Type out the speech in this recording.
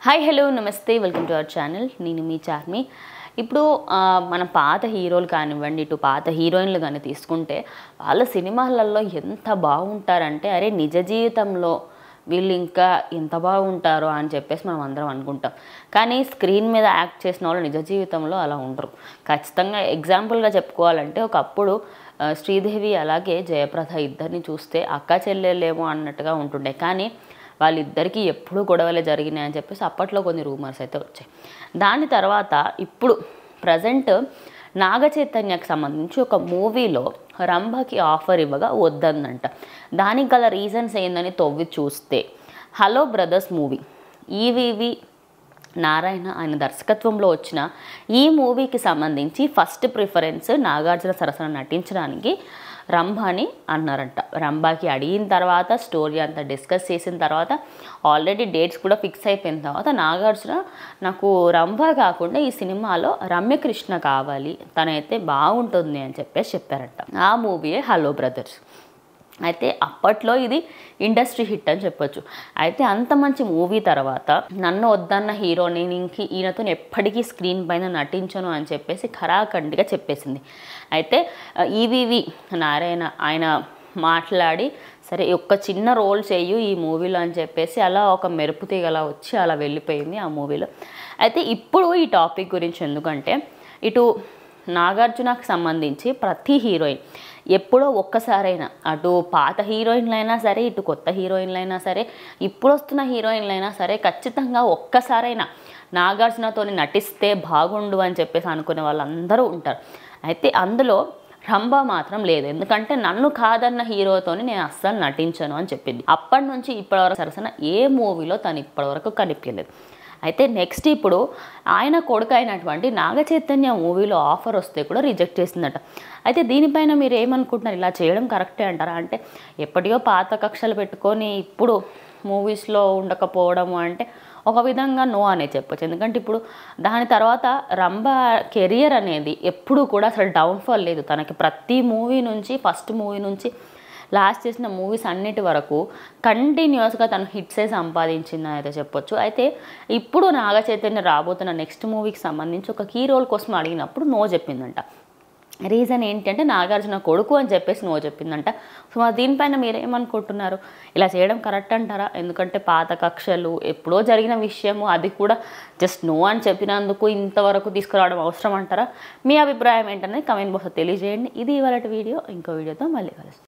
hi hello నమస్తే welcome to our channel నేను మీ చార్మి ఇప్పుడు ఆ, మన పాత హీరోలు కానివ్వండి ఇటు పాత హీరోయిన్లు కానీ తీసుకుంటే వాళ్ళ సినిమాలలో ఎంత బాగుంటారంటే అరే నిజ జీవితంలో వీళ్ళు ఇంకా ఎంత బాగుంటారో అని చెప్పేసి మనం అందరం అనుకుంటాం కానీ స్క్రీన్ మీద యాక్ట్ చేసిన వాళ్ళు నిజ జీవితంలో అలా ఉండరు ఖచ్చితంగా ఎగ్జాంపుల్గా చెప్పుకోవాలంటే ఒకప్పుడు ఆ, శ్రీదేవి అలాగే జయప్రద ఇద్దరిని చూస్తే అక్క చెల్లెలేమో అన్నట్టుగా ఉంటుండే కానీ వాళ్ళిద్దరికీ ఎప్పుడూ గొడవలే జరిగినాయి అని చెప్పేసి అప్పట్లో కొన్ని రూమర్స్ అయితే వచ్చాయి దాని తర్వాత ఇప్పుడు ప్రజెంట్ నాగ చైతన్యకు సంబంధించి ఒక మూవీలో రంభకి ఆఫర్ ఇవ్వగా వద్దందంట దానికి గల రీజన్స్ ఏందని తవ్వి చూస్తే hello brothers movie EVV Narayana ఆయన దర్శకత్వంలో వచ్చిన ఈ మూవీకి సంబంధించి ఫస్ట్ ప్రిఫరెన్స్ నాగార్జున సరసన నటించడానికి రంభాని అన్నారంట రంభాకి అడిగిన తర్వాత స్టోరీ అంతా డిస్కస్ చేసిన తర్వాత ఆల్రెడీ డేట్స్ కూడా ఫిక్స్ అయిపోయిన తర్వాత నాగార్జున నాకు రంభ కాకుండా ఈ సినిమాలో రమ్యకృష్ణ కావాలి తనైతే బాగుంటుంది అని చెప్పేసి చెప్పారంట ఆ మూవీయే హలో బ్రదర్స్ అయితే అప్పట్లో ఇది ఇండస్ట్రీ హిట్ అని చెప్పొచ్చు అయితే అంత మంచి మూవీ తర్వాత నన్ను వద్దన్న హీరో నేను ఇంక ఈయనతో ఎప్పటికీ స్క్రీన్ పైన నటించను అని చెప్పేసి ఖరాఖండిగా చెప్పేసింది అయితే ఈవీవి నారాయణ ఆయన మాట్లాడి సరే ఒక్క చిన్న రోల్ చేయు ఈ మూవీలో అని చెప్పేసి అలా ఒక మెరుపు తీగలా వచ్చి అలా వెళ్ళిపోయింది ఆ మూవీలో అయితే ఇప్పుడు ఈ టాపిక్ గురించి ఎందుకంటే ఇటు నాగార్జునకు సంబంధించి ప్రతి హీరోయిన్ ఎప్పుడో ఒక్కసారైనా అటు పాత హీరోయిన్లైనా సరే ఇటు కొత్త హీరోయిన్లైనా సరే ఇప్పుడు వస్తున్న హీరోయిన్లైనా సరే ఖచ్చితంగా ఒక్కసారైనా నాగార్జునతో నటిస్తే బాగుండు అని చెప్పేసి అనుకునే వాళ్ళందరూ ఉంటారు అయితే అందులో రంభ మాత్రం లేదు ఎందుకంటే నన్ను కాదన్న హీరోతోని నేను అస్సలు నటించను అని చెప్పింది అప్పటి నుంచి ఇప్పటివరకు సరసన ఏ మూవీలో తను ఇప్పటివరకు కనిపించలేదు అయితే నెక్స్ట్ ఇప్పుడు ఆయన కొడుకు అయినటువంటి నాగ చైతన్య మూవీలో ఆఫర్ వస్తే కూడా రిజెక్ట్ చేసిందట అయితే దీనిపైన మీరు ఏమనుకుంటున్నారు ఇలా చేయడం కరెక్టే అంటారా అంటే ఎప్పటియో పాత కక్షలు పెట్టుకొని ఇప్పుడు మూవీస్లో ఉండకపోవడము అంటే ఒక విధంగా నో అనే చెప్పొచ్చు ఎందుకంటే ఇప్పుడు దాని తర్వాత రంభ కెరియర్ అనేది ఎప్పుడు కూడా అసలు డౌన్ఫాల్ లేదు తనకి ప్రతి మూవీ నుంచి ఫస్ట్ మూవీ నుంచి లాస్ట్ చేసిన మూవీస్ అన్నిటి వరకు కంటిన్యూస్గా తను హిట్సే సంపాదించిందని అయితే చెప్పొచ్చు అయితే ఇప్పుడు నాగ చైతన్య రాబోతున్న నెక్స్ట్ మూవీకి సంబంధించి ఒక కీ రోల్ కోసం అడిగినప్పుడు నో చెప్పిందంట రీజన్ ఏంటంటే నాగార్జున కొడుకు అని చెప్పేసి నో చెప్పిందంట సో మరి దీనిపైన మీరు ఏమనుకుంటున్నారు ఇలా చేయడం కరెక్ట్ అంటారా ఎందుకంటే పాత కక్షలు ఎప్పుడో జరిగిన విషయము అది కూడా జస్ట్ నో అని చెప్పినందుకు ఇంతవరకు తీసుకురావడం అవసరం అంటారా మీ అభిప్రాయం ఏంటనేది కమెంట్ బాక్స్లో తెలియజేయండి ఇది ఇవాళ వీడియో ఇంకో వీడియోతో మళ్ళీ కలుస్తాం